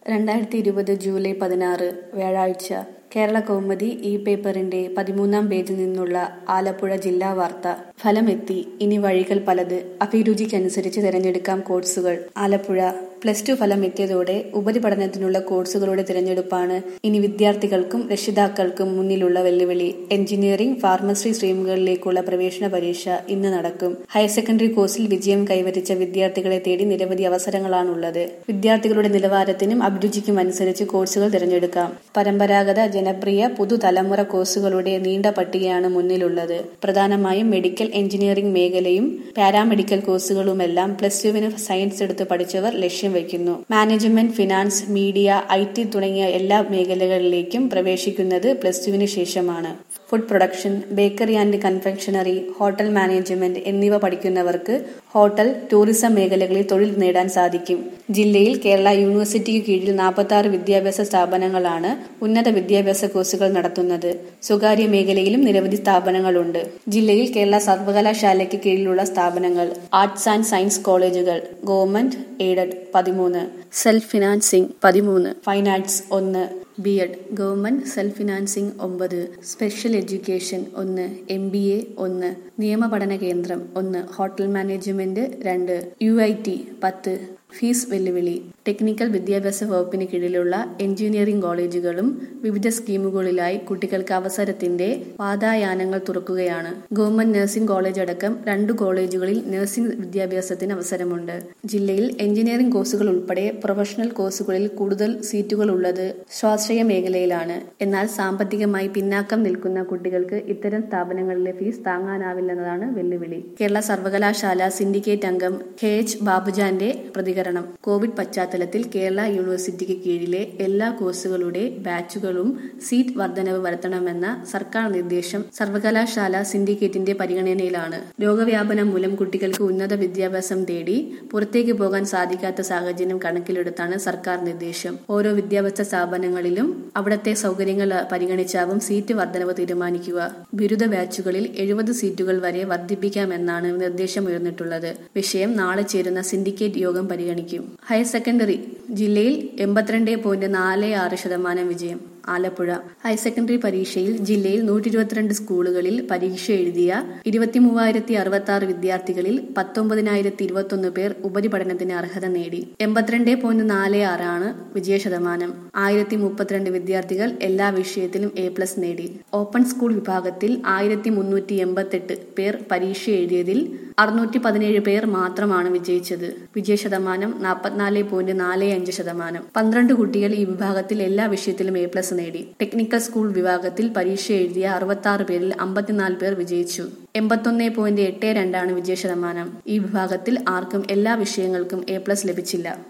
രണ്ടായിരത്തി ഇരുപത് ജൂലൈ പതിനാറ് വ്യാഴാഴ്ച കേരള കൗമുദി ഇ പേപ്പറിന്റെ പതിമൂന്നാം പേജിൽ നിന്നുള്ള ആലപ്പുഴ ജില്ലാ വാർത്ത ഫലമെത്തി ഇനി വഴികൾ പലത് അഭിരുചിക്കനുസരിച്ച് തിരഞ്ഞെടുക്കാം കോഴ്സുകൾ ആലപ്പുഴ പ്ലസ് ടു ഫലം എത്തിയതോടെ ഉപരിപഠനത്തിനുള്ള കോഴ്സുകളുടെ തിരഞ്ഞെടുപ്പാണ് ഇനി വിദ്യാർത്ഥികൾക്കും രക്ഷിതാക്കൾക്കും മുന്നിലുള്ള വെല്ലുവിളി എഞ്ചിനീയറിംഗ് ഫാർമസി സ്ട്രീമുകളിലേക്കുള്ള പ്രവേശന പരീക്ഷ ഇന്ന് നടക്കും ഹയർ സെക്കൻഡറി കോഴ്സിൽ വിജയം കൈവരിച്ച വിദ്യാർത്ഥികളെ തേടി നിരവധി അവസരങ്ങളാണുള്ളത് വിദ്യാർത്ഥികളുടെ നിലവാരത്തിനും അഭിരുചിക്കും അനുസരിച്ച് കോഴ്സുകൾ തിരഞ്ഞെടുക്കാം പരമ്പരാഗത ജനപ്രിയ പുതുതലമുറ കോഴ്സുകളുടെ നീണ്ട പട്ടികയാണ് മുന്നിലുള്ളത് പ്രധാനമായും മെഡിക്കൽ എഞ്ചിനീയറിംഗ് മേഖലയും പാരാമെഡിക്കൽ കോഴ്സുകളുമെല്ലാം പ്ലസ് ടുവിന് സയൻസ് എടുത്ത് പഠിച്ചവർ ലക്ഷ്യം വയ്ക്കുന്നു management finance media I T തുടങ്ങിയ എല്ലാ മേഖലകളിലേക്കും പ്രവേശിക്കുന്നത് പ്ലസ് ടുവിന് ശേഷമാണ് food production bakery and confectionery hotel management എന്നിവ പഠിക്കുന്നവർക്ക് ഹോട്ടൽ ടൂറിസം മേഖലകളിൽ തൊഴിൽ നേടാൻ സാധിക്കും ജില്ലയിൽ കേരള യൂണിവേഴ്സിറ്റിക്ക് കീഴിൽ നാൽപ്പത്തി ആറ് വിദ്യാഭ്യാസ സ്ഥാപനങ്ങളാണ് ഉന്നത വിദ്യാഭ്യാസ കോഴ്സുകൾ നടത്തുന്നത് സ്വകാര്യ മേഖലയിലും നിരവധി സ്ഥാപനങ്ങളുണ്ട് ജില്ലയിൽ കേരള സർവകലാശാലയ്ക്ക് കീഴിലുള്ള സ്ഥാപനങ്ങൾ ആർട്സ് ആൻഡ് സയൻസ് കോളേജുകൾ ഗവൺമെന്റ് എയ്ഡഡ് പതിമൂന്ന് സെൽഫ് ഫിനാൻസിംഗ് പതിമൂന്ന് ഫൈൻ ആർട്സ് ഒന്ന് B Ed government self financing ഒമ്പത് സ്പെഷ്യൽ എഡ്യൂക്കേഷൻ ഒന്ന് എം ബി എ ഒന്ന് നിയമപഠന കേന്ദ്രം ഒന്ന് ഹോട്ടൽ മാനേജ്മെന്റ് രണ്ട് യു ഐ ടി പത്ത് ഫീസ് വെല്ലുവിളി ടെക്നിക്കൽ വിദ്യാഭ്യാസ വകുപ്പിന് കീഴിലുള്ള എഞ്ചിനീയറിംഗ് കോളേജുകളും വിവിധ സ്കീമുകളിലായി കുട്ടികൾക്ക് അവസരത്തിന്റെ വാതായാനങ്ങൾ തുറക്കുകയാണ് ഗവൺമെന്റ് നഴ്സിംഗ് കോളേജ് അടക്കം രണ്ട് കോളേജുകളിൽ നഴ്സിംഗ് വിദ്യാഭ്യാസത്തിന് അവസരമുണ്ട് ജില്ലയിൽ എഞ്ചിനീയറിംഗ് കോഴ്സുകൾ ഉൾപ്പെടെ പ്രൊഫഷണൽ കോഴ്സുകളിൽ കൂടുതൽ സീറ്റുകൾ ഉള്ളത് സ്വാശ്രയ മേഖലയിലാണ് എന്നാൽ സാമ്പത്തികമായി പിന്നാക്കം നിൽക്കുന്ന കുട്ടികൾക്ക് ഇത്തരം സ്ഥാപനങ്ങളിലെ ഫീസ് താങ്ങാനാവില്ലെന്നതാണ് വെല്ലുവിളി കേരള സർവകലാശാല സിൻഡിക്കേറ്റ് അംഗം കെ എച്ച് ബാബുജാന്റെ പ്രതികരണം കോവിഡ് പശ്ചാത്തലത്തിൽ കേരള യൂണിവേഴ്സിറ്റിക്ക് കീഴിലെ എല്ലാ കോഴ്സുകളുടെ ബാച്ചുകളും സീറ്റ് വർധനവ് വരുത്തണമെന്ന സർക്കാർ നിർദ്ദേശം സർവകലാശാല സിൻഡിക്കേറ്റിന്റെ പരിഗണനയിലാണ് രോഗവ്യാപനം മൂലം കുട്ടികൾക്ക് ഉന്നത വിദ്യാഭ്യാസം തേടി പുറത്തേക്ക് പോകാൻ സാധിക്കാത്ത സാഹചര്യം കണക്കിലെടുത്താണ് സർക്കാർ നിർദ്ദേശം ഓരോ വിദ്യാഭ്യാസ സ്ഥാപനങ്ങളിലും അവിടത്തെ സൗകര്യങ്ങൾ പരിഗണിച്ചാവും സീറ്റ് വർധനവ് തീരുമാനിക്കുക ബിരുദ ബാച്ചുകളിൽ എഴുപത് സീറ്റുകൾ വരെ വർദ്ധിപ്പിക്കാമെന്നാണ് നിർദ്ദേശമുയർന്നിട്ടുള്ളത് വിഷയം നാളെ ചേരുന്ന സിൻഡിക്കേറ്റ് യോഗം പരിഗണിക്കും ഹയർ സെക്കൻഡറി ജില്ലയിൽ എൺപത്തിരണ്ട് പോയിന്റ് നാല് ആറ് ശതമാനം വിജയം ആലപ്പുഴ ഹയർ സെക്കൻഡറി പരീക്ഷയിൽ ജില്ലയിൽ നൂറ്റി ഇരുപത്തിരണ്ട് സ്കൂളുകളിൽ പരീക്ഷ എഴുതിയ ഇരുപത്തി മൂവായിരത്തി അറുപത്തി ആറ് വിദ്യാർത്ഥികളിൽ പത്തൊമ്പതിനായിരത്തി ഇരുപത്തൊന്ന് പേർ ഉപരിപഠനത്തിന് അർഹത നേടി എൺപത്തിരണ്ട് പോയിന്റ് നാല് ആറാണ് വിജയ ശതമാനം ആയിരത്തി മുപ്പത്തിരണ്ട് വിദ്യാർത്ഥികൾ എല്ലാ വിഷയത്തിലും എ പ്ലസ് നേടി ഓപ്പൺ സ്കൂൾ വിഭാഗത്തിൽ ആയിരത്തി മുന്നൂറ്റി എൺപത്തെട്ട് പേർ പരീക്ഷ എഴുതിയതിൽ അറുന്നൂറ്റി പതിനേഴ് പേർ മാത്രമാണ് വിജയിച്ചത് വിജയ ശതമാനം നാൽപ്പത്തിനാല് പോയിന്റ് നാല് അഞ്ച് ശതമാനം പന്ത്രണ്ട് കുട്ടികൾ ഈ വിഭാഗത്തിൽ എല്ലാ വിഷയത്തിലും എ പ്ലസ് നേടി ടെക്നിക്കൽ സ്കൂൾ വിഭാഗത്തിൽ പരീക്ഷ എഴുതിയ അറുപത്തി ആറ് പേരിൽ അമ്പത്തിനാല് പേർ വിജയിച്ചു എൺപത്തൊന്ന് പോയിന്റ് എട്ട് രണ്ടാണ് വിജയ ശതമാനം ഈ വിഭാഗത്തിൽ ആർക്കും എല്ലാ വിഷയങ്ങൾക്കും എ പ്ലസ് ലഭിച്ചില്ല